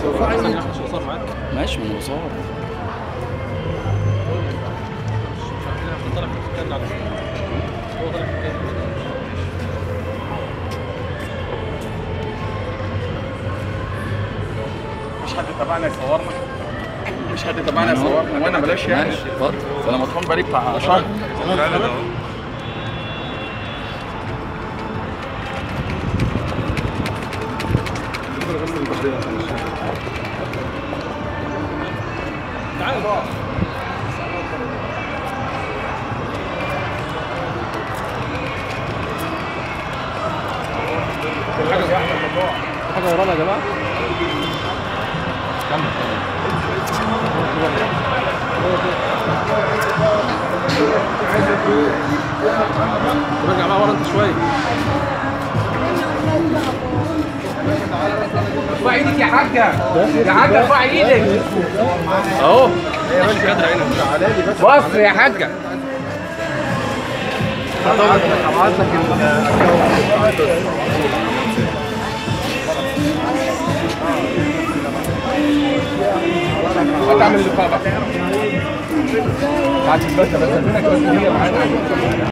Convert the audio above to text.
ماشي ما انا بصور مش حد تبعنا يصورنا مش حد تبعنا يصورنا وانا بلاش يعني ماشي اتفضل انا مطحون بقالي بتاع شهر حاجه ورانا يا جماعه رجع بقى ورا انت شويه ارفع ايدك يا حاجه يا حاجه ارفع ايدك اهو مش قادر هنا بص يا حاجه هتعمل لقاء بقى بعد البث بس هنا كنت هي معانا